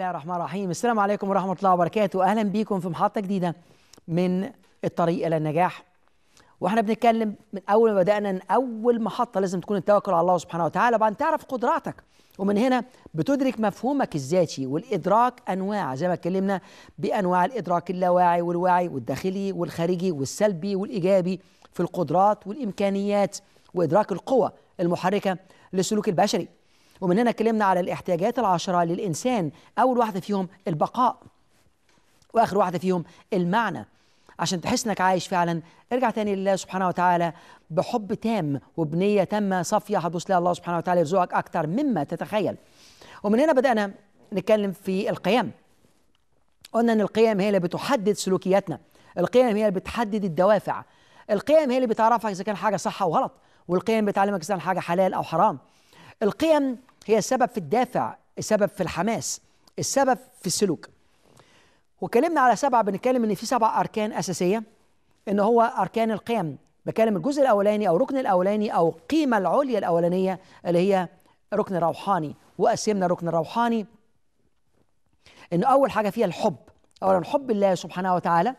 الله الرحمن الرحيم السلام عليكم ورحمة الله وبركاته أهلا بيكم في محطة جديدة من الطريق إلى النجاح واحنا بنتكلم من أول ما بدأنا إن أول محطة لازم تكون التوكل على الله سبحانه وتعالى وبعدين تعرف قدراتك ومن هنا بتدرك مفهومك الذاتي والإدراك أنواع زي ما اتكلمنا بأنواع الإدراك اللاواعي والواعي والداخلي والخارجي والسلبي والإيجابي في القدرات والإمكانيات وإدراك القوة المحركة للسلوك البشري ومن هنا اتكلمنا على الاحتياجات العشرة للإنسان أول واحدة فيهم البقاء وآخر واحدة فيهم المعنى عشان تحس انك عايش فعلا ارجع تاني لله سبحانه وتعالى بحب تام وبنية تامة صافية هتبص لها الله سبحانه وتعالى يرزقك أكتر مما تتخيل ومن هنا بدأنا نتكلم في القيم قلنا ان القيم هي اللي بتحدد سلوكياتنا القيم هي اللي بتحدد الدوافع القيم هي اللي بتعرفك اذا كان حاجه صح او غلط والقيم بتعلمك اذا كان حاجه حلال او حرام القيم هي السبب في الدافع السبب في الحماس السبب في السلوك وكلمنا على سبعة بنتكلم ان في سبع اركان اساسيه ان هو اركان القيم بكلم الجزء الاولاني او الركن الاولاني او القيمه العليا الاولانيه اللي هي ركن روحاني وقسمنا الركن الروحاني انه اول حاجه فيها الحب اولا حب الله سبحانه وتعالى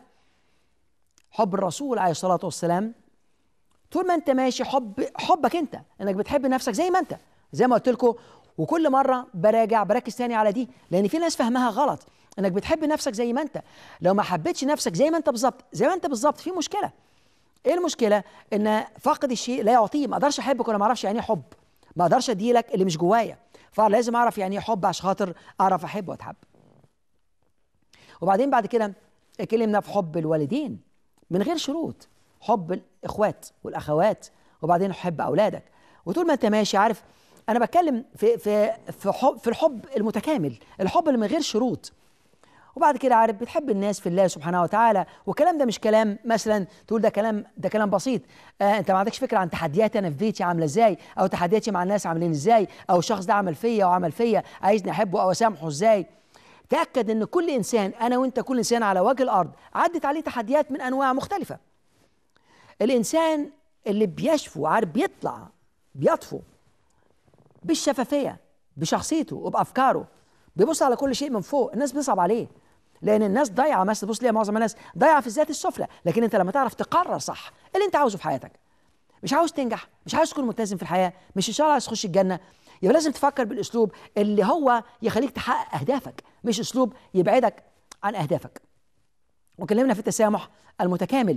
حب الرسول عليه الصلاه والسلام طول ما انت ماشي حب حبك انت انك بتحب نفسك زي ما انت زي ما قلت لكم وكل مره براجع بركز تاني على دي لان في ناس فهمها غلط انك بتحب نفسك زي ما انت لو ما حبيتش نفسك زي ما انت بالظبط زي ما انت بالظبط في مشكله ايه المشكله ان فاقد الشيء لا يعطيه ما اقدرش احبك وانا ما اعرفش يعني ايه حب ما اقدرش اديلك اللي مش جوايا فلازم اعرف يعني ايه حب عشان خاطر اعرف احب واتحب وبعدين بعد كده اتكلمنا في حب الوالدين من غير شروط حب الاخوات والاخوات وبعدين حب اولادك وطول ما انت ماشي عارف انا بتكلم في في في حب في الحب المتكامل الحب اللي من غير شروط وبعد كده عارف بتحب الناس في الله سبحانه وتعالى والكلام ده مش كلام مثلا تقول ده كلام ده كلام بسيط آه انت ما عندكش فكره عن تحدياتي انا في بيتي عامله ازاي او تحدياتي مع الناس عاملين ازاي او الشخص ده عمل فيا وعمل فيا عايزني احبه او اسامحه ازاي تاكد ان كل انسان انا وانت كل انسان على وجه الارض عدت عليه تحديات من انواع مختلفه الانسان اللي بيشفو عارف بيطلع بيطفو بالشفافيه بشخصيته وبافكاره بيبص على كل شيء من فوق الناس بيصعب عليه لان الناس ضايعه مثلا تبص ليها معظم الناس ضايعه في الذات السفلى لكن انت لما تعرف تقرر صح اللي انت عاوزه في حياتك مش عاوز تنجح مش عاوز تكون ملتزم في الحياه مش ان شاء الله عايز تخش الجنه يبقى لازم تفكر بالاسلوب اللي هو يخليك تحقق اهدافك مش اسلوب يبعدك عن اهدافك وكلمنا في التسامح المتكامل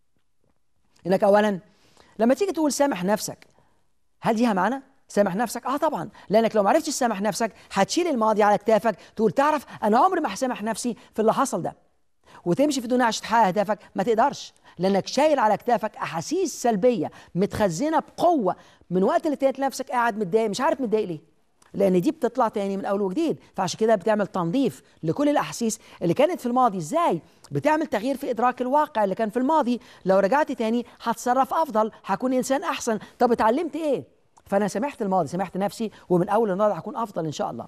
انك اولا لما تيجي تقول سامح نفسك هل ليها معنى سامح نفسك اه طبعا لانك لو ما عرفتش تسامح نفسك هتشيل الماضي على كتافك تقول تعرف انا عمري ما هسامح نفسي في اللي حصل ده وتمشي في الدنيا عشان تحقق اهدافك ما تقدرش لانك شايل على كتافك احاسيس سلبيه متخزنه بقوه من وقت اللي تلاقي نفسك قاعد متضايق مش عارف متضايق ليه لان دي بتطلع تاني من اول وجديد فعشان كده بتعمل تنظيف لكل الاحاسيس اللي كانت في الماضي ازاي بتعمل تغيير في ادراك الواقع اللي كان في الماضي لو رجعت تاني هتصرف افضل هكون انسان احسن طب اتعلمت ايه فانا سامحت الماضي سامحت نفسي ومن اول النهارده هكون افضل ان شاء الله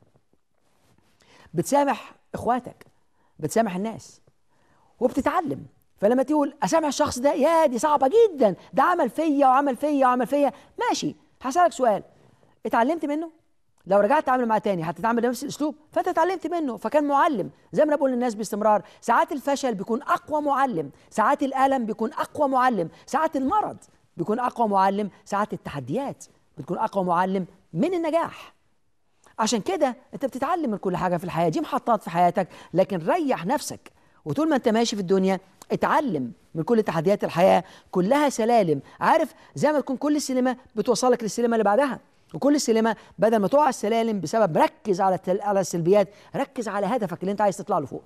بتسامح اخواتك بتسامح الناس وبتتعلم فلما تقول اسامح الشخص ده يا دي صعبه جدا ده عمل فيا وعمل فيا وعمل فيا ماشي هسالك سؤال اتعلمت منه لو رجعت تتعامل معاه تاني هتتعامل بنفس الاسلوب فانت اتعلمت منه فكان معلم زي ما انا بقول للناس باستمرار ساعات الفشل بيكون اقوى معلم ساعات الالم بيكون اقوى معلم ساعات المرض بيكون اقوى معلم ساعات التحديات بتكون اقوى معلم من النجاح عشان كده انت بتتعلم من كل حاجه في الحياه دي محطات في حياتك لكن ريح نفسك وطول ما انت ماشي في الدنيا اتعلم من كل تحديات الحياه كلها سلالم عارف زي ما تكون كل سلمه بتوصلك للسلمه اللي بعدها وكل سلمه بدل ما تقع السلالم بسبب ركز على على السلبيات ركز على هدفك اللي انت عايز تطلع له فوق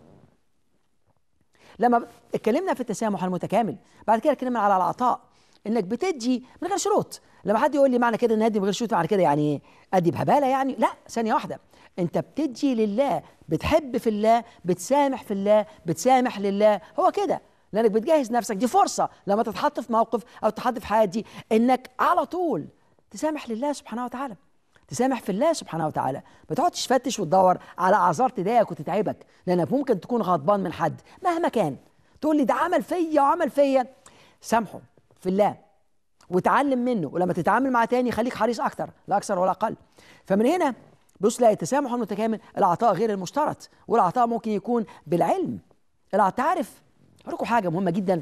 لما اتكلمنا في التسامح المتكامل بعد كده اتكلمنا على العطاء انك بتدي من غير شروط لما حد يقول لي معنى كده ان ادي من غير شروط معنى كده يعني ايه ادي بهباله يعني لا ثانيه واحده انت بتدي لله بتحب في الله بتسامح في الله بتسامح لله هو كده لانك بتجهز نفسك دي فرصه لما تتحط في موقف او تتحط في حياه دي انك على طول تسامح لله سبحانه وتعالى تسامح في الله سبحانه وتعالى ما تقعدش تفتش وتدور على اعذار تضايقك وتتعبك لانك ممكن تكون غضبان من حد مهما كان تقول لي ده عمل فيا وعمل فيا سامحه في الله وتعلم منه ولما تتعامل مع تاني خليك حريص اكتر لا اكثر ولا اقل فمن هنا بص لا التسامح المتكامل العطاء غير المشترط والعطاء ممكن يكون بالعلم العطاء تعرف اقول لكم حاجه مهمه جدا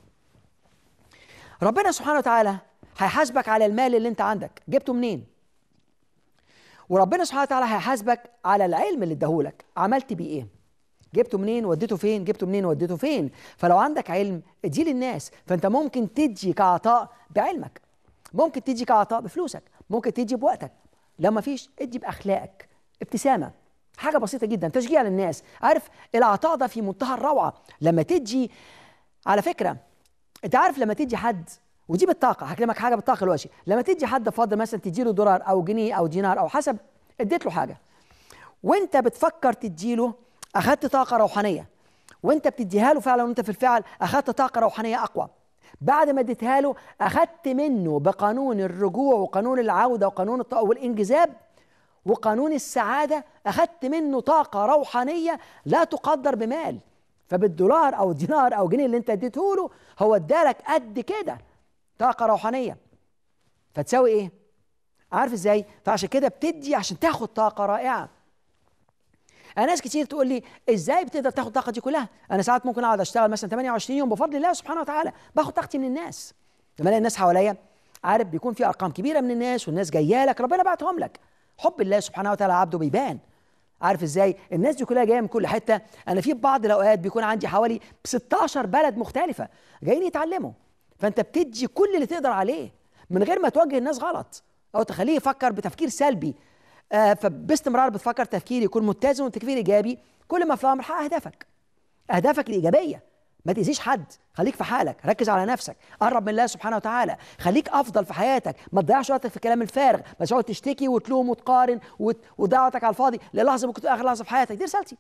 ربنا سبحانه وتعالى هيحاسبك على المال اللي انت عندك جبته منين وربنا سبحانه وتعالى هيحاسبك على العلم اللي اداهولك عملت بيه ايه جبته منين وديته فين جبته منين وديته فين فلو عندك علم اديه للناس فانت ممكن تدي كعطاء بعلمك ممكن تدي كعطاء بفلوسك ممكن تدي بوقتك لو ما فيش ادي باخلاقك ابتسامه حاجه بسيطه جدا تشجيع للناس عارف العطاء ده في منتهى الروعه لما تدي على فكره انت عارف لما تدي حد ودي بالطاقه هكلمك حاجه بالطاقه دلوقتي لما تدي حد فاضل مثلا تديله دولار او جنيه او دينار او حسب اديت له حاجه وانت بتفكر تديله اخذت طاقه روحانيه وانت بتديها له فعلا وانت في الفعل اخذت طاقه روحانيه اقوى بعد ما اديتها له اخذت منه بقانون الرجوع وقانون العوده وقانون الطاقه والانجذاب وقانون السعاده اخذت منه طاقه روحانيه لا تقدر بمال فبالدولار او الدينار او جنيه اللي انت اديته له هو ادالك قد كده طاقه روحانيه فتساوي ايه عارف ازاي فعشان كده بتدي عشان تاخد طاقه رائعه انا ناس كتير تقول لي ازاي بتقدر تاخد الطاقه دي كلها انا ساعات ممكن اقعد اشتغل مثلا 28 يوم بفضل الله سبحانه وتعالى باخد طاقتي من الناس لما الاقي الناس حواليا عارف بيكون في ارقام كبيره من الناس والناس جايه لك ربنا بعتهم لك حب الله سبحانه وتعالى عبده بيبان عارف ازاي الناس دي كلها جايه من كل حته انا في بعض الاوقات بيكون عندي حوالي 16 بلد مختلفه جايين يتعلموا فانت بتدي كل اللي تقدر عليه من غير ما توجه الناس غلط او تخليه يفكر بتفكير سلبي آه فباستمرار بتفكر تفكير يكون متزن وتفكير ايجابي كل ما في الامر حقق اهدافك اهدافك الايجابيه ما تاذيش حد خليك في حالك ركز على نفسك قرب من الله سبحانه وتعالى خليك افضل في حياتك ما تضيعش وقتك في الكلام الفارغ ما تقعد تشتكي وتلوم وتقارن وتضيع وقتك على الفاضي للحظه ممكن تبقى اخر لحظه في حياتك دي رسالتي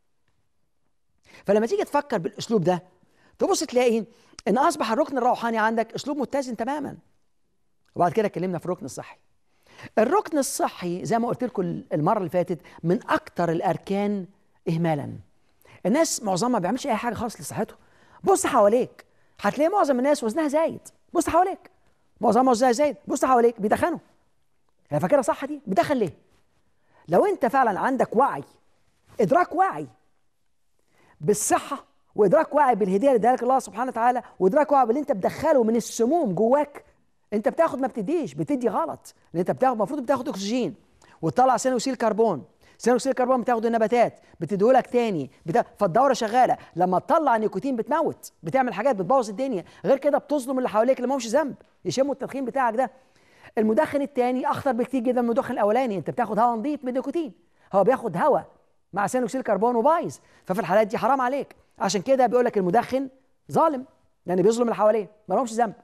فلما تيجي تفكر بالاسلوب ده تبص تلاقي ان اصبح الركن الروحاني عندك اسلوب متزن تماما وبعد كده اتكلمنا في الركن الصحي الركن الصحي زي ما قلت لكم المره اللي فاتت من اكتر الاركان اهمالا الناس معظمها ما بيعملش اي حاجه خالص لصحته بص حواليك هتلاقي معظم الناس وزنها زايد بص حواليك معظمها وزنها زايد بص حواليك بيدخنوا هي فاكرها صح دي بيدخن ليه لو انت فعلا عندك وعي ادراك واعي بالصحه وادراك واعي بالهديه اللي ادالك الله سبحانه وتعالى وادراك واعي باللي انت بتدخله من السموم جواك انت بتاخد ما بتديش بتدي غلط لان انت بتاخد المفروض بتاخد اكسجين وتطلع ثاني اكسيد الكربون ثاني اكسيد الكربون بتاخده النباتات بتديهولك تاني بتا... فالدوره شغاله لما تطلع نيكوتين بتموت بتعمل حاجات بتبوظ الدنيا غير كده بتظلم اللي حواليك اللي ماهمش ذنب يشموا التدخين بتاعك ده المدخن التاني اخطر بكتير جدا من المدخن الاولاني انت بتاخد هواء نظيف من نيكوتين هو بياخد هواء مع ثاني اكسيد الكربون وبايظ ففي الحالات دي حرام عليك عشان كده بيقول لك المدخن ظالم لان بيظلم اللي حواليه ما لهمش ذنب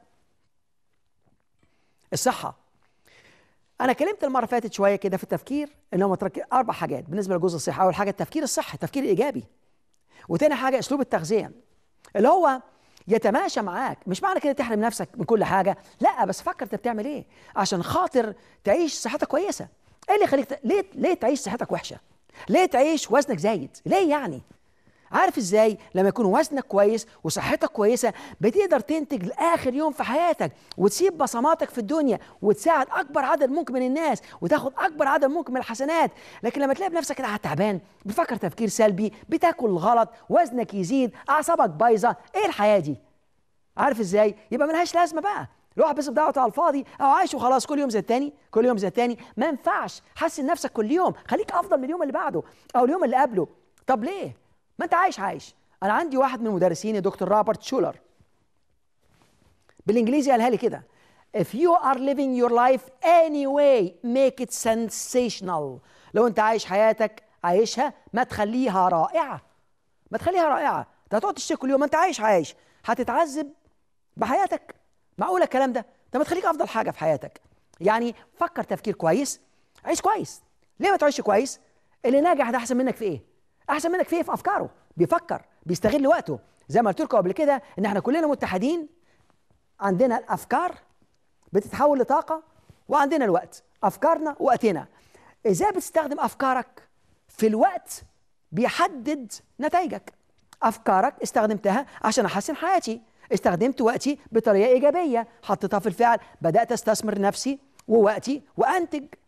الصحه انا كلمت المره اللي فاتت شويه كده في التفكير ان هم اربع حاجات بالنسبه لجزء الصحه اول حاجه التفكير الصحي التفكير الايجابي وتاني حاجه اسلوب التغذيه اللي هو يتماشى معاك مش معنى كده تحرم نفسك من كل حاجه لا بس فكر انت بتعمل ايه عشان خاطر تعيش صحتك كويسه ايه اللي يخليك ت... ليه ليه تعيش صحتك وحشه ليه تعيش وزنك زايد ليه يعني عارف ازاي لما يكون وزنك كويس وصحتك كويسه بتقدر تنتج لاخر يوم في حياتك وتسيب بصماتك في الدنيا وتساعد اكبر عدد ممكن من الناس وتاخد اكبر عدد ممكن من الحسنات لكن لما تلاقي بنفسك كده تعبان بتفكر تفكير سلبي بتاكل غلط وزنك يزيد اعصابك بايظه ايه الحياه دي عارف ازاي يبقى ملهاش لازمه بقى الواحد بس بدعوته على الفاضي او عايش وخلاص كل يوم زي التاني كل يوم زي التاني ما ينفعش حسن نفسك كل يوم خليك افضل من اليوم اللي بعده او اليوم اللي قبله طب ليه ما انت عايش عايش انا عندي واحد من المدرسين دكتور روبرت شولر بالانجليزي قالها لي كده if you are living your life anyway make it sensational لو انت عايش حياتك عايشها ما تخليها رائعه ما تخليها رائعه انت هتقعد تشتكي كل يوم ما انت عايش عايش هتتعذب بحياتك معقول الكلام ده انت ما تخليك افضل حاجه في حياتك يعني فكر تفكير كويس عيش كويس ليه ما تعيش كويس اللي ناجح ده احسن منك في ايه احسن منك في ايه في افكاره بيفكر بيستغل وقته زي ما قلت لكم قبل كده ان احنا كلنا متحدين عندنا الافكار بتتحول لطاقه وعندنا الوقت افكارنا وقتنا ازاي بتستخدم افكارك في الوقت بيحدد نتائجك افكارك استخدمتها عشان احسن حياتي استخدمت وقتي بطريقه ايجابيه حطيتها في الفعل بدات استثمر نفسي ووقتي وانتج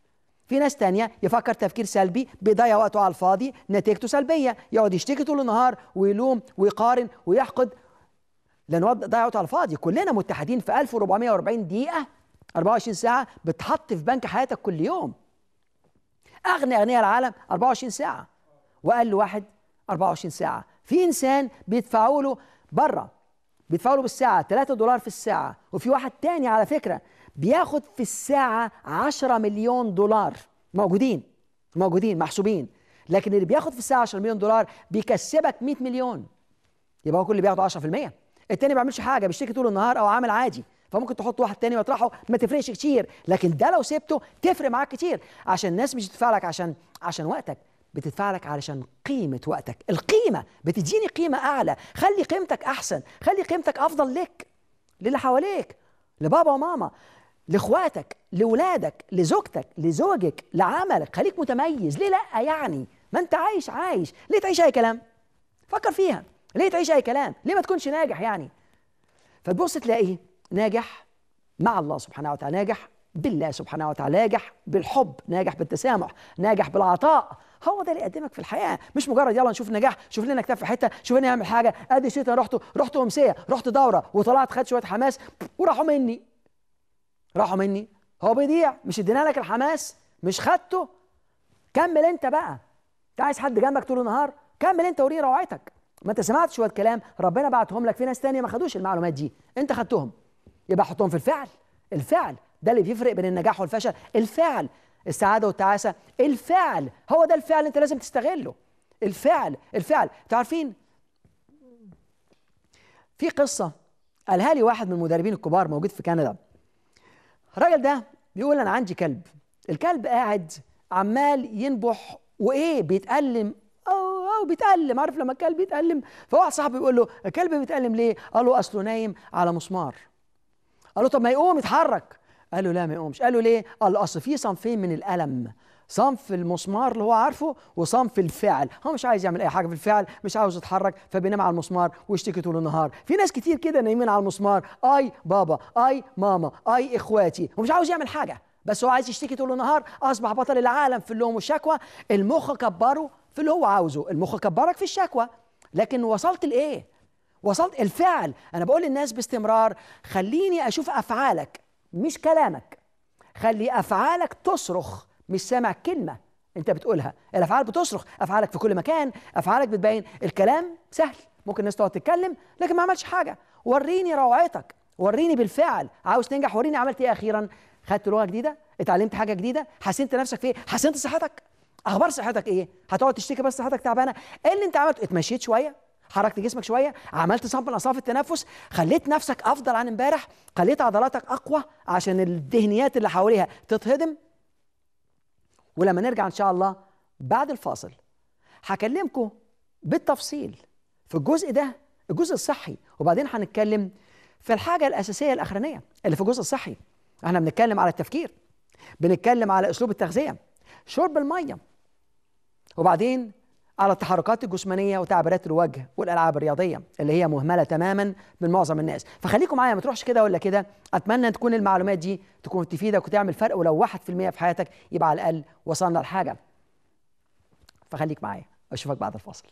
في ناس تانية يفكر تفكير سلبي بيضيع وقته على الفاضي نتيجته سلبيه يقعد يشتكي طول النهار ويلوم ويقارن ويحقد لانه ضيع وقته على الفاضي كلنا متحدين في 1440 دقيقه 24 ساعه بتحط في بنك حياتك كل يوم اغنى اغنياء العالم 24 ساعه واقل واحد 24 ساعه في انسان بيدفعوا له بره بيدفعوا له بالساعه 3 دولار في الساعه وفي واحد تاني على فكره بياخد في الساعه 10 مليون دولار موجودين موجودين محسوبين لكن اللي بياخد في الساعه 10 مليون دولار بيكسبك 100 مليون يبقى هو كل اللي بياخده 10% التاني ما بيعملش حاجه بيشتكي طول النهار او عامل عادي فممكن تحط واحد تاني مطرحه ما تفرقش كتير لكن ده لو سبته تفرق معاك كتير عشان الناس مش بتدفع لك عشان عشان وقتك بتدفع لك علشان قيمة وقتك القيمة بتديني قيمة أعلى خلي قيمتك أحسن خلي قيمتك أفضل لك للي حواليك لبابا وماما لاخواتك لاولادك لزوجتك لزوجك لعملك خليك متميز ليه لا يعني ما انت عايش عايش ليه تعيش اي كلام فكر فيها ليه تعيش اي كلام ليه ما تكونش ناجح يعني فتبص تلاقيه ناجح مع الله سبحانه وتعالى ناجح بالله سبحانه وتعالى ناجح بالحب ناجح بالتسامح ناجح بالعطاء هو ده اللي يقدمك في الحياه مش مجرد يلا نشوف نجاح شوف لنا كتاب في حته شوف لنا نعمل حاجه ادي شتا رحت رحت امسيه رحت دوره وطلعت خدت شويه حماس وراحوا مني راحوا مني هو بيضيع مش ادينا لك الحماس مش خدته كمل انت بقى انت عايز حد جنبك طول النهار كمل انت وريه روعتك ما انت سمعت شويه كلام ربنا بعتهم لك في ناس تانية ما خدوش المعلومات دي انت خدتهم يبقى حطهم في الفعل الفعل ده اللي بيفرق بين النجاح والفشل الفعل السعاده والتعاسه الفعل هو ده الفعل انت لازم تستغله الفعل الفعل تعرفين في قصه قالها لي واحد من المدربين الكبار موجود في كندا الراجل ده بيقول انا عندي كلب الكلب قاعد عمال ينبح وايه بيتألم او او بيتألم عارف لما الكلب بيتألم فواحد صاحبي بيقول له الكلب بيتألم ليه قال له اصله نايم على مسمار قال له طب ما يقوم يتحرك قال له لا ما يقومش قال له ليه قال له اصل في صنفين من الالم صنف المسمار اللي هو عارفه وصنف الفعل هو مش عايز يعمل اي حاجه في الفعل مش عاوز يتحرك فبينام على المسمار ويشتكي طول النهار في ناس كتير كده نايمين على المسمار اي بابا اي ماما اي اخواتي ومش عاوز يعمل حاجه بس هو عايز يشتكي طول النهار اصبح بطل العالم في اللوم والشكوى المخ كبره في اللي هو عاوزه المخ كبرك في الشكوى لكن وصلت لايه وصلت الفعل انا بقول للناس باستمرار خليني اشوف افعالك مش كلامك خلي افعالك تصرخ مش سامع كلمه انت بتقولها الافعال بتصرخ افعالك في كل مكان افعالك بتبين الكلام سهل ممكن الناس تقعد تتكلم لكن ما عملش حاجه وريني روعتك وريني بالفعل عاوز تنجح وريني عملت ايه اخيرا خدت لغه جديده اتعلمت حاجه جديده حسنت نفسك في ايه حسنت صحتك اخبار صحتك ايه هتقعد تشتكي بس صحتك تعبانه ايه اللي انت عملته اتمشيت شويه حركت جسمك شويه عملت صنف من اصناف التنفس خليت نفسك افضل عن امبارح خليت عضلاتك اقوى عشان الدهنيات اللي حواليها تتهضم ولما نرجع ان شاء الله بعد الفاصل هكلمكم بالتفصيل في الجزء ده الجزء الصحي وبعدين هنتكلم في الحاجه الاساسيه الاخرانيه اللي في الجزء الصحي احنا بنتكلم على التفكير بنتكلم على اسلوب التغذيه شرب الميه وبعدين على التحركات الجسمانيه وتعبيرات الوجه والالعاب الرياضيه اللي هي مهمله تماما من معظم الناس فخليكم معايا ما تروحش كده ولا كده اتمنى ان تكون المعلومات دي تكون تفيدك وتعمل فرق ولو 1% في حياتك يبقى على الاقل وصلنا لحاجه فخليك معايا اشوفك بعد الفاصل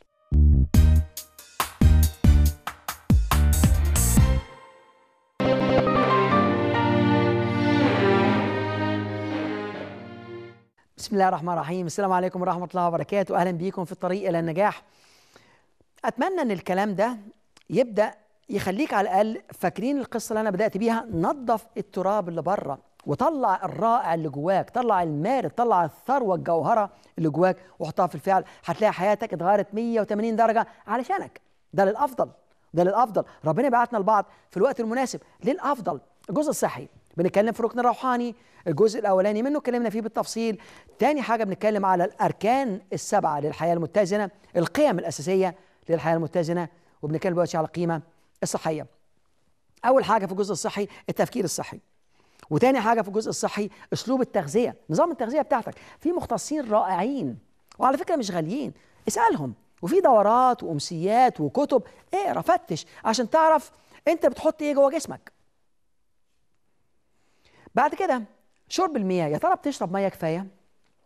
بسم الله الرحمن الرحيم السلام عليكم ورحمة الله وبركاته أهلا بيكم في الطريق إلى النجاح أتمنى أن الكلام ده يبدأ يخليك على الأقل فاكرين القصة اللي أنا بدأت بيها نظف التراب اللي بره وطلع الرائع اللي جواك طلع المارد طلع الثروة الجوهرة اللي جواك وحطها في الفعل هتلاقي حياتك اتغيرت 180 درجة علشانك ده للأفضل ده للأفضل ربنا بعتنا لبعض في الوقت المناسب للأفضل الجزء الصحي بنتكلم في الركن الروحاني الجزء الاولاني منه اتكلمنا فيه بالتفصيل تاني حاجه بنتكلم على الاركان السبعه للحياه المتزنه القيم الاساسيه للحياه المتزنه وبنتكلم دلوقتي على القيمه الصحيه اول حاجه في الجزء الصحي التفكير الصحي وتاني حاجه في الجزء الصحي اسلوب التغذيه نظام التغذيه بتاعتك في مختصين رائعين وعلى فكره مش غاليين اسالهم وفي دورات وامسيات وكتب اقرا فتش عشان تعرف انت بتحط ايه جوه جسمك بعد كده شرب المياه يا ترى بتشرب ميه كفايه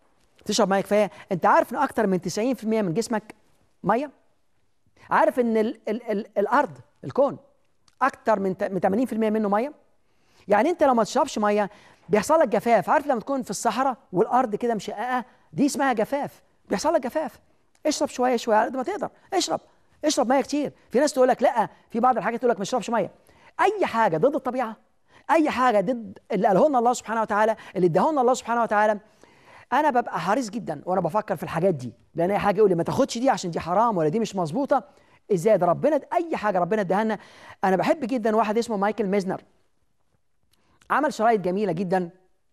تشرب ميه كفايه انت عارف ان اكتر من 90% من جسمك ميه عارف ان ال ال ال الارض الكون اكتر من 80% منه ميه يعني انت لو ما تشربش ميه بيحصل لك جفاف عارف لما تكون في الصحراء والارض كده مشققه دي اسمها جفاف بيحصل لك جفاف اشرب شويه شويه على قد ما تقدر اشرب اشرب ميه كتير في ناس تقول لك لا في بعض الحاجات تقول لك ما تشربش ميه اي حاجه ضد الطبيعه اي حاجه ضد اللي قاله لنا الله سبحانه وتعالى اللي اداه لنا الله سبحانه وتعالى انا ببقى حريص جدا وانا بفكر في الحاجات دي لان اي حاجه يقول لي ما تاخدش دي عشان دي حرام ولا دي مش مظبوطه ازاي ده ربنا اي حاجه ربنا اداها لنا انا بحب جدا واحد اسمه مايكل ميزنر عمل شرايط جميله جدا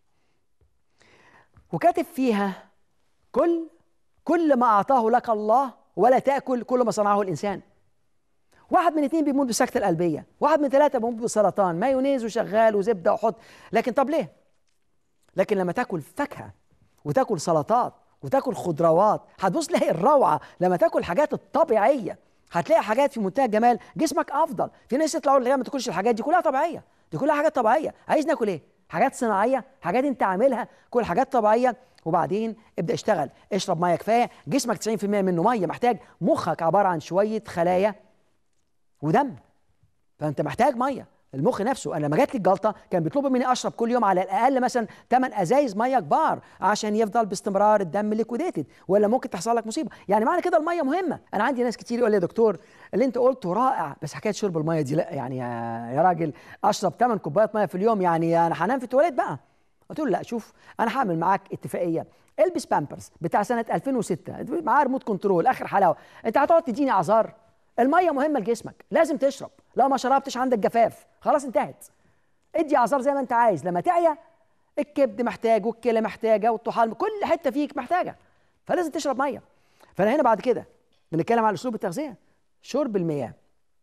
وكاتب فيها كل كل ما اعطاه لك الله ولا تاكل كل ما صنعه الانسان واحد من اثنين بيموت بسكتة القلبية واحد من ثلاثة بيموت بسرطان مايونيز وشغال وزبدة وحط لكن طب ليه لكن لما تاكل فاكهة وتاكل سلطات وتاكل خضروات هتبص تلاقي الروعة لما تاكل حاجات الطبيعية هتلاقي حاجات في منتهى الجمال جسمك افضل في ناس يطلعوا اللي ما تاكلش الحاجات دي كلها طبيعيه دي كلها حاجات طبيعيه عايز ناكل ايه حاجات صناعيه حاجات انت عاملها كل حاجات طبيعيه وبعدين ابدا اشتغل اشرب ميه كفايه جسمك 90% منه ميه محتاج مخك عباره عن شويه خلايا ودم فانت محتاج ميه المخ نفسه انا لما جات لي الجلطه كان بيطلبوا مني اشرب كل يوم على الاقل مثلا 8 ازايز ميه كبار عشان يفضل باستمرار الدم ليكويديتد ولا ممكن تحصل لك مصيبه يعني معنى كده الميه مهمه انا عندي ناس كتير يقول لي يا دكتور اللي انت قلته رائع بس حكايه شرب الميه دي لا يعني يا, يا راجل اشرب 8 كوبايات ميه في اليوم يعني انا هنام في التواليت بقى قلت له لا شوف انا هعمل معاك اتفاقيه البس بامبرز بتاع سنه 2006 معاه ريموت كنترول اخر حلاوه انت هتقعد تديني اعذار الميه مهمه لجسمك لازم تشرب لو ما شربتش عندك جفاف خلاص انتهت ادي اعذار زي ما انت عايز لما تعيا الكبد محتاج والكلى محتاجه والطحال كل حته فيك محتاجه فلازم تشرب ميه فانا هنا بعد كده بنتكلم على اسلوب التغذيه شرب المياه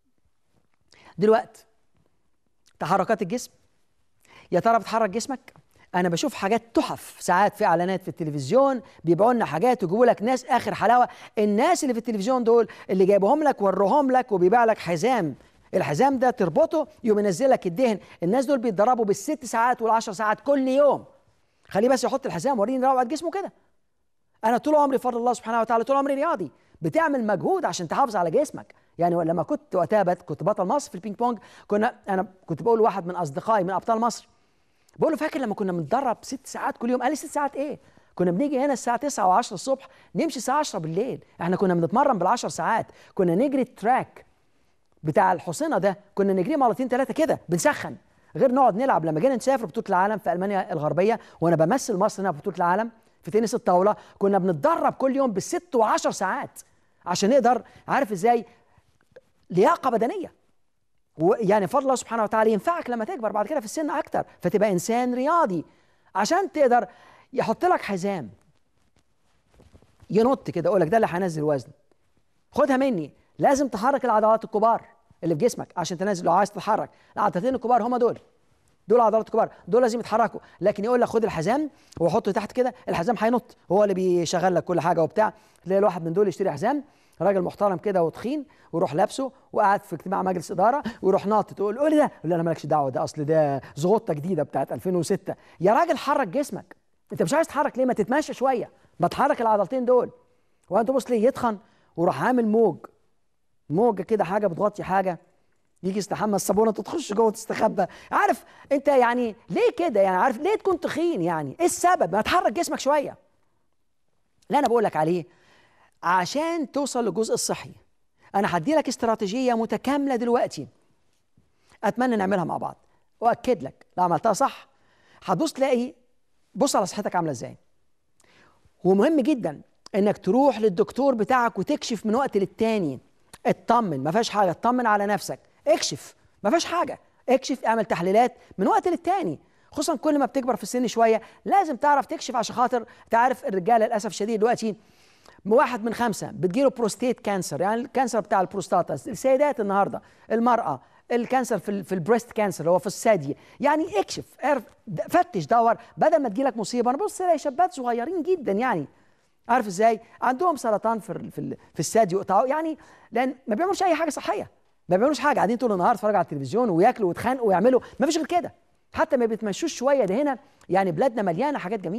دلوقتي تحركات الجسم يا ترى بتحرك جسمك انا بشوف حاجات تحف ساعات في اعلانات في التلفزيون بيبيعوا لنا حاجات ويجيبوا لك ناس اخر حلاوه الناس اللي في التلفزيون دول اللي جايبهم لك وروهم لك وبيبيع لك حزام الحزام ده تربطه يقوم ينزل لك الدهن الناس دول بيتدربوا بالست ساعات والعشر ساعات كل يوم خليه بس يحط الحزام وريني روعه جسمه كده انا طول عمري بفضل الله سبحانه وتعالى طول عمري رياضي بتعمل مجهود عشان تحافظ على جسمك يعني لما كنت وقتها كنت بطل مصر في البينج بونج كنا انا كنت بقول لواحد من اصدقائي من ابطال مصر بقول له فاكر لما كنا بنتدرب ست ساعات كل يوم قال لي ست ساعات ايه كنا بنيجي هنا الساعة 9 و10 الصبح نمشي الساعة 10 بالليل احنا كنا بنتمرن بالعشر ساعات كنا نجري التراك بتاع الحصينة ده كنا نجريه مرتين ثلاثة كده بنسخن غير نقعد نلعب لما جينا نسافر بطولة العالم في ألمانيا الغربية وأنا بمثل مصر هنا في بطولة العالم في تنس الطاولة كنا بنتدرب كل يوم بالست وعشر ساعات عشان نقدر عارف ازاي لياقة بدنية ويعني فضل الله سبحانه وتعالى ينفعك لما تكبر بعد كده في السن اكتر فتبقى انسان رياضي عشان تقدر يحط لك حزام ينط كده يقول لك ده اللي هينزل وزن خدها مني لازم تحرك العضلات الكبار اللي في جسمك عشان تنزل لو عايز تتحرك العضلتين الكبار هم دول دول عضلات كبار دول لازم يتحركوا لكن يقول لك خد الحزام وحطه تحت كده الحزام هينط هو اللي بيشغل لك كل حاجه وبتاع تلاقي الواحد من دول يشتري حزام راجل محترم كده وتخين ويروح لابسه وقاعد في اجتماع مجلس اداره ويروح ناطط تقول قول ده يقول انا مالكش دعوه ده اصل ده زغطه جديده بتاعت 2006 يا راجل حرك جسمك انت مش عايز تتحرك ليه ما تتمشى شويه ما تحرك العضلتين دول وانت بص ليه يتخن وراح عامل موج موجه كده حاجه بتغطي حاجه يجي يستحمى الصابونه تخش جوه تستخبى عارف انت يعني ليه كده يعني عارف ليه تكون تخين يعني ايه السبب ما تحرك جسمك شويه اللي انا بقول لك عليه عشان توصل للجزء الصحي انا هدي لك استراتيجيه متكامله دلوقتي اتمنى نعملها مع بعض واكد لك لو عملتها صح هتبص تلاقي بص على صحتك عامله ازاي ومهم جدا انك تروح للدكتور بتاعك وتكشف من وقت للتاني اطمن ما فيهاش حاجه اطمن على نفسك اكشف ما فيهاش حاجه اكشف اعمل تحليلات من وقت للتاني خصوصا كل ما بتكبر في السن شويه لازم تعرف تكشف عشان خاطر تعرف الرجاله للاسف الشديد دلوقتي واحد من خمسة بتجيله بروستيت كانسر يعني الكانسر بتاع البروستاتا السيدات النهاردة المرأة الكانسر في في البريست كانسر اللي هو في الثدي يعني اكشف اعرف فتش دور بدل ما تجيلك مصيبه انا بص الاقي شابات صغيرين جدا يعني عارف ازاي عندهم سرطان في في في الثدي يقطعوا يعني لان ما بيعملوش اي حاجه صحيه ما بيعملوش حاجه قاعدين طول النهار يتفرجوا على التلفزيون وياكلوا ويتخانقوا ويعملوا ما فيش غير كده حتى ما بيتمشوش شويه ده هنا يعني بلادنا مليانه حاجات جميله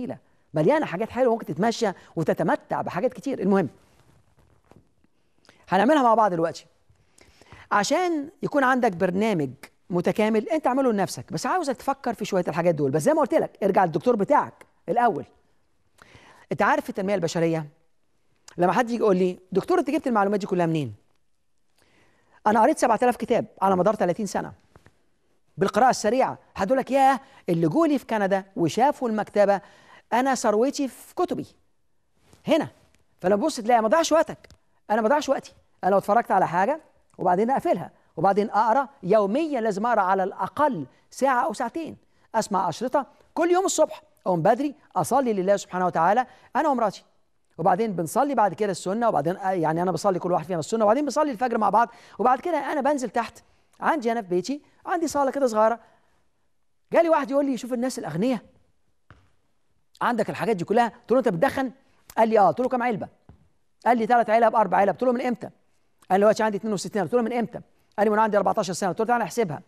مليانه حاجات حلوه ممكن تتمشى وتتمتع بحاجات كتير المهم هنعملها مع بعض دلوقتي عشان يكون عندك برنامج متكامل انت اعمله لنفسك بس عاوزك تفكر في شويه الحاجات دول بس زي ما قلت لك ارجع للدكتور بتاعك الاول انت عارف في التنميه البشريه لما حد يجي يقول لي دكتور انت جبت المعلومات دي كلها منين انا قريت 7000 كتاب على مدار 30 سنه بالقراءه السريعه هتقول لك ياه اللي جولي في كندا وشافوا المكتبه انا ثروتي في كتبي هنا فلما تبص تلاقي ما ضيعش وقتك انا ما ضيعش وقتي انا لو اتفرجت على حاجه وبعدين اقفلها وبعدين اقرا يوميا لازم اقرا على الاقل ساعه او ساعتين اسمع اشرطه كل يوم الصبح اقوم بدري اصلي لله سبحانه وتعالى انا ومراتي وبعدين بنصلي بعد كده السنه وبعدين يعني انا بصلي كل واحد فينا السنه وبعدين بنصلي الفجر مع بعض وبعد كده انا بنزل تحت عندي انا في بيتي عندي صاله كده صغيره جالي واحد يقول لي شوف الناس الاغنياء عندك الحاجات دي كلها قلت له انت بتدخن قال لي اه قلت له كام علبه قال لي ثلاث علب اربع علب قلت له من امتى قال لي دلوقتي عندي 62 قلت له من امتى قال لي من عندي 14 سنه قلت له تعالى احسبها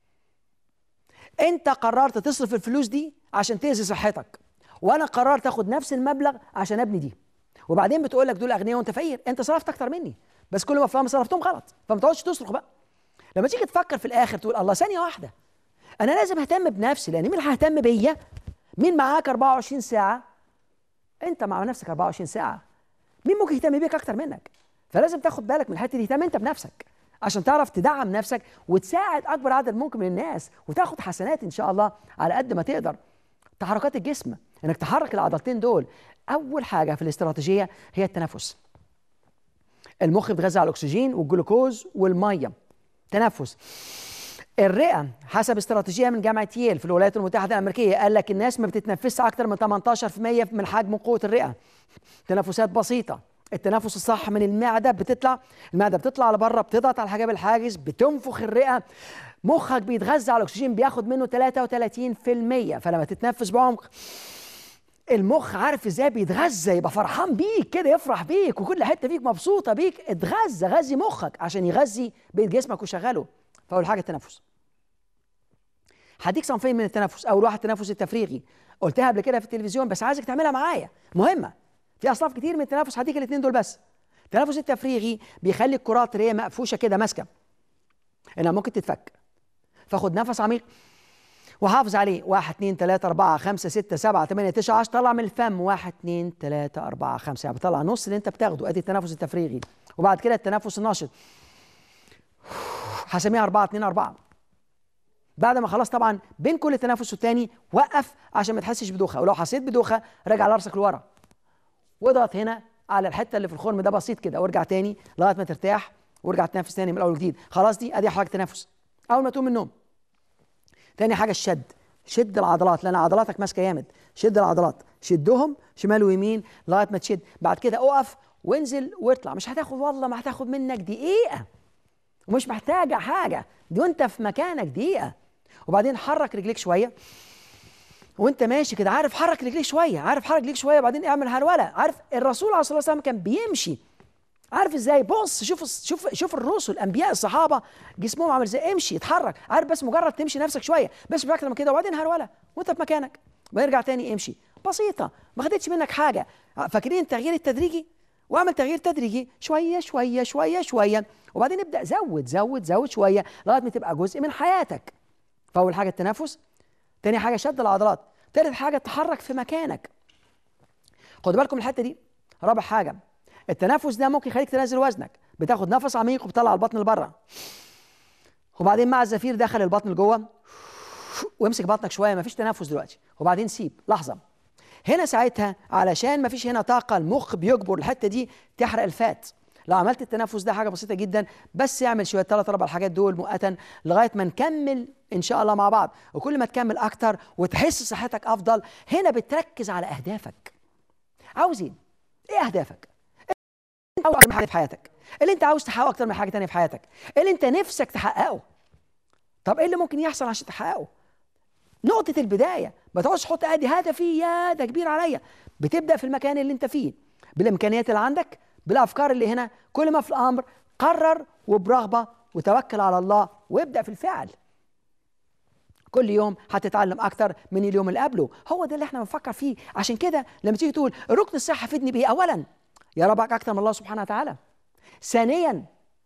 انت قررت تصرف الفلوس دي عشان تأذي صحتك وانا قررت اخد نفس المبلغ عشان ابني دي وبعدين بتقول لك دول اغنياء وانت فقير انت صرفت اكتر مني بس كل ما فهم صرفتهم غلط فما تقعدش تصرخ بقى لما تيجي تفكر في الاخر تقول الله ثانيه واحده انا لازم اهتم بنفسي لان مين اللي هيهتم بيا مين معاك 24 ساعه انت مع نفسك 24 ساعه مين ممكن يهتم بيك اكتر منك فلازم تاخد بالك من الحته دي اهتم انت بنفسك عشان تعرف تدعم نفسك وتساعد اكبر عدد ممكن من الناس وتاخد حسنات ان شاء الله على قد ما تقدر تحركات الجسم انك تحرك العضلتين دول اول حاجه في الاستراتيجيه هي التنفس المخ بيتغذى على الاكسجين والجلوكوز والميه تنفس الرئه حسب استراتيجيه من جامعه ييل في الولايات المتحده الامريكيه قال لك الناس ما بتتنفسش اكتر من 18% من حجم قوه الرئه تنفسات بسيطه التنفس الصح من المعده بتطلع المعده بتطلع لبره بتضغط على الحجاب الحاجز بتنفخ الرئه مخك بيتغذى على الاكسجين بياخد منه 33% فلما تتنفس بعمق المخ عارف ازاي بيتغذى يبقى فرحان بيك كده يفرح بيك وكل حته فيك مبسوطه بيك اتغذى غذي مخك عشان يغذي بقيه جسمك وشغله فاول حاجه التنفس هديك صنفين من التنفس اول واحد التنفس التفريغي قلتها قبل كده في التلفزيون بس عايزك تعملها معايا مهمه في اصناف كتير من التنفس هديك الاثنين دول بس التنفس التفريغي بيخلي الكرات اللي هي مقفوشه كده ماسكه انها ممكن تتفك فاخد نفس عميق وحافظ عليه 1 2 3 4 5 6 7 8 9 10 طلع من الفم 1 2 3 4 5 يعني بطلع نص اللي انت بتاخده ادي التنفس التفريغي وبعد كده التنفس الناشط هسميها 4 2 4 بعد ما خلاص طبعا بين كل تنفس والتاني وقف عشان ما تحسش بدوخه ولو حسيت بدوخه رجع لراسك لورا واضغط هنا على الحته اللي في الخرم ده بسيط كده وارجع تاني لغايه ما ترتاح وارجع تنفس تاني من الاول وجديد خلاص دي ادي حركه تنفس اول ما تقوم من النوم تاني حاجه الشد شد العضلات لان عضلاتك ماسكه جامد شد العضلات شدهم شمال ويمين لغايه ما تشد بعد كده اقف وانزل واطلع مش هتاخد والله ما هتاخد منك دقيقه ومش محتاجه حاجه دي وانت في مكانك دقيقه وبعدين حرك رجليك شويه وانت ماشي كده عارف حرك رجليك شويه عارف حرك رجليك شويه وبعدين اعمل هروله عارف الرسول عليه الصلاه والسلام كان بيمشي عارف ازاي بص شوف شوف شوف الرسل الانبياء الصحابه جسمهم عامل ازاي امشي اتحرك عارف بس مجرد تمشي نفسك شويه بس مش اكتر من كده وبعدين هروله وانت في مكانك ويرجع تاني امشي بسيطه ما خدتش منك حاجه فاكرين التغيير التدريجي واعمل تغيير تدريجي شويه شويه شويه شويه وبعدين ابدا زود زود زود شويه لغايه ما تبقى جزء من حياتك فاول حاجه التنفس تاني حاجه شد العضلات تالت حاجه تحرك في مكانك خدوا بالكم الحته دي رابع حاجه التنفس ده ممكن يخليك تنزل وزنك بتاخد نفس عميق وبتطلع البطن لبره وبعدين مع الزفير دخل البطن لجوه وامسك بطنك شويه مفيش تنفس دلوقتي وبعدين سيب لحظه هنا ساعتها علشان مفيش هنا طاقه المخ بيجبر الحته دي تحرق الفات لو عملت التنفس ده حاجه بسيطه جدا بس اعمل شويه ثلاث اربع الحاجات دول مؤقتا لغايه ما نكمل ان شاء الله مع بعض وكل ما تكمل اكتر وتحس صحتك افضل هنا بتركز على اهدافك عاوز ايه؟ ايه اهدافك؟ انت عاوز حاجه في حياتك اللي انت عاوز تحققه اكتر من حاجه تانية في حياتك اللي انت نفسك تحققه طب ايه اللي ممكن يحصل عشان تحققه نقطة البداية ما تقعدش تحط ادي هدفي يا ده كبير عليا بتبدأ في المكان اللي انت فيه بالامكانيات اللي عندك بالافكار اللي هنا كل ما في الامر قرر وبرغبة وتوكل على الله وابدأ في الفعل كل يوم هتتعلم اكتر من اليوم اللي قبله هو ده اللي احنا بنفكر فيه عشان كده لما تيجي تقول الركن الصحي فيدني بايه اولا يا ربك اكتر من الله سبحانه وتعالى ثانيا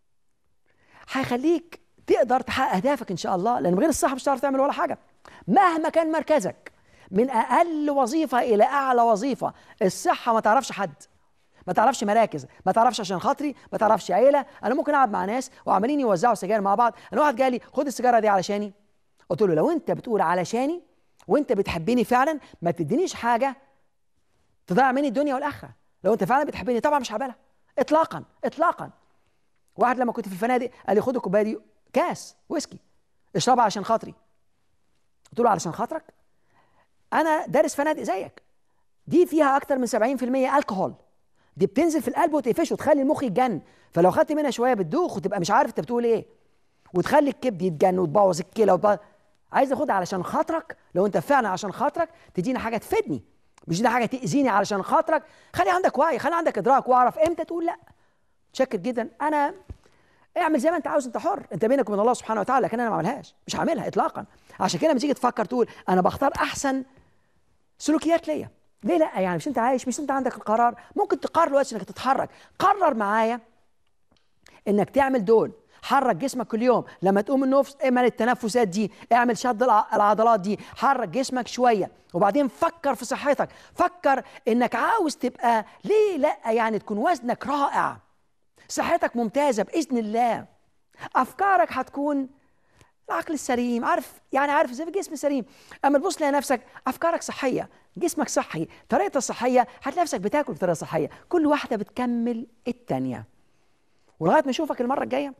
هيخليك تقدر تحقق اهدافك ان شاء الله لان من غير الصحه مش هتعرف تعمل ولا حاجه مهما كان مركزك من اقل وظيفه الى اعلى وظيفه الصحه ما تعرفش حد ما تعرفش مراكز ما تعرفش عشان خاطري ما تعرفش عيله انا ممكن اقعد مع ناس وعمالين يوزعوا سجاير مع بعض انا واحد جالي خد السيجاره دي علشاني قلت له لو انت بتقول علشاني وانت بتحبني فعلا ما تدينيش حاجه تضيع مني الدنيا والاخره لو انت فعلا بتحبني طبعا مش هقبلها اطلاقا اطلاقا واحد لما كنت في الفنادق قال لي خد الكوبايه دي كاس ويسكي اشربها عشان خاطري قلت له علشان خاطرك انا دارس فنادق زيك دي فيها اكتر من 70% الكحول دي بتنزل في القلب وتقفشه وتخلي المخ يتجن فلو خدت منها شويه بتدوخ وتبقى مش عارف انت بتقول ايه وتخلي الكبد يتجن وتبوظ الكلى وتبوظ عايز اخدها علشان خاطرك لو انت فعلا عشان خاطرك تديني حاجه تفيدني مش دي حاجه تاذيني علشان خاطرك خلي عندك وعي خلي عندك ادراك واعرف امتى تقول لا متشكر جدا انا اعمل زي ما انت عاوز انت حر انت بينك وبين الله سبحانه وتعالى لكن انا ما اعملهاش مش هعملها اطلاقا عشان كده لما تيجي تفكر تقول انا بختار احسن سلوكيات ليا ليه لا يعني مش انت عايش مش انت عندك القرار ممكن تقرر دلوقتي انك تتحرك قرر معايا انك تعمل دول حرك جسمك كل يوم لما تقوم من النفس اعمل التنفسات دي اعمل شد العضلات دي حرك جسمك شويه وبعدين فكر في صحتك فكر انك عاوز تبقى ليه لا يعني تكون وزنك رائع صحتك ممتازه باذن الله افكارك هتكون العقل السليم عارف يعني عارف زي الجسم السليم اما تبص تلاقي نفسك افكارك صحيه جسمك صحي طريقتك صحيه هتلاقي نفسك بتاكل بطريقه صحيه كل واحده بتكمل الثانيه ولغايه ما اشوفك المره الجايه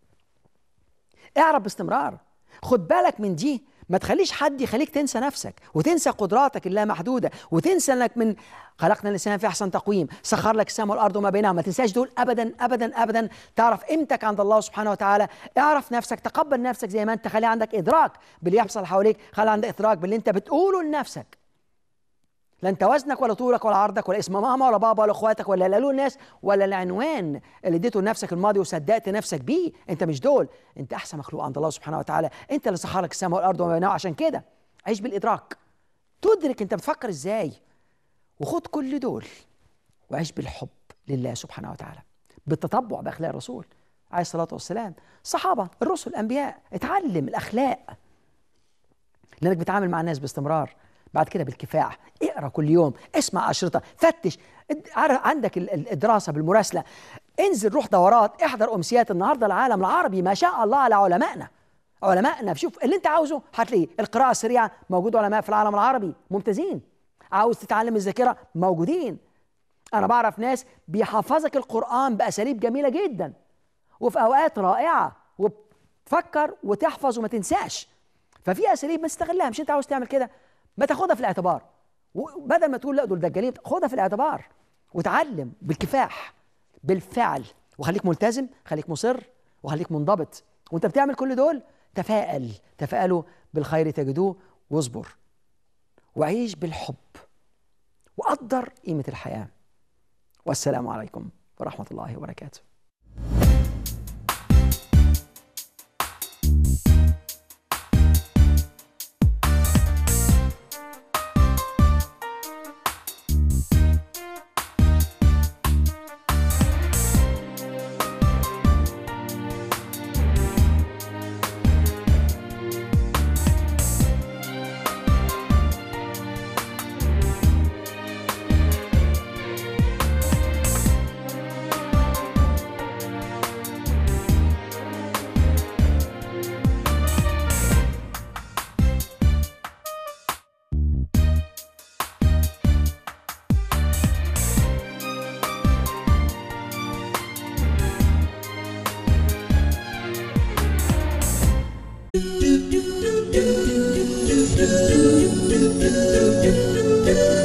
اعرف باستمرار خد بالك من دي ما تخليش حد يخليك تنسى نفسك وتنسى قدراتك اللامحدوده وتنسى انك من خلقنا الانسان في احسن تقويم سخر لك السماء والارض وما بينهما ما تنساش دول ابدا ابدا ابدا تعرف قيمتك عند الله سبحانه وتعالى اعرف نفسك تقبل نفسك زي ما انت خلي عندك ادراك باللي يحصل حواليك خلي عندك ادراك باللي انت بتقوله لنفسك لا انت وزنك ولا طولك ولا عرضك ولا اسم ماما ولا بابا ولا اخواتك ولا اللي قالوه الناس ولا العنوان اللي اديته لنفسك الماضي وصدقت نفسك بيه انت مش دول انت احسن مخلوق عند الله سبحانه وتعالى انت اللي سخر لك السماء والارض وما بينهما عشان كده عيش بالادراك تدرك انت بتفكر ازاي وخد كل دول وعيش بالحب لله سبحانه وتعالى بالتطبع باخلاق الرسول عليه الصلاه والسلام الصحابه الرسل الانبياء اتعلم الاخلاق لانك بتعامل مع الناس باستمرار بعد كده بالكفاح اقرا كل يوم اسمع اشرطه فتش عندك الدراسه بالمراسله انزل روح دورات احضر امسيات النهارده العالم العربي ما شاء الله على علمائنا علمائنا شوف اللي انت عاوزه هتلاقيه القراءه السريعه موجود علماء في العالم العربي ممتازين عاوز تتعلم الذاكره موجودين انا بعرف ناس بيحفظك القران باساليب جميله جدا وفي اوقات رائعه وتفكر وتحفظ وما تنساش ففي اساليب ما تستغلها مش انت عاوز تعمل كده ما تاخدها في الاعتبار وبدل ما تقول لا دول دجالين خدها في الاعتبار وتعلم بالكفاح بالفعل وخليك ملتزم خليك مصر وخليك منضبط وانت بتعمل كل دول تفائل تفائلوا بالخير تجدوه واصبر وعيش بالحب وقدر قيمة الحياة والسلام عليكم ورحمة الله وبركاته do do do do do do do do do do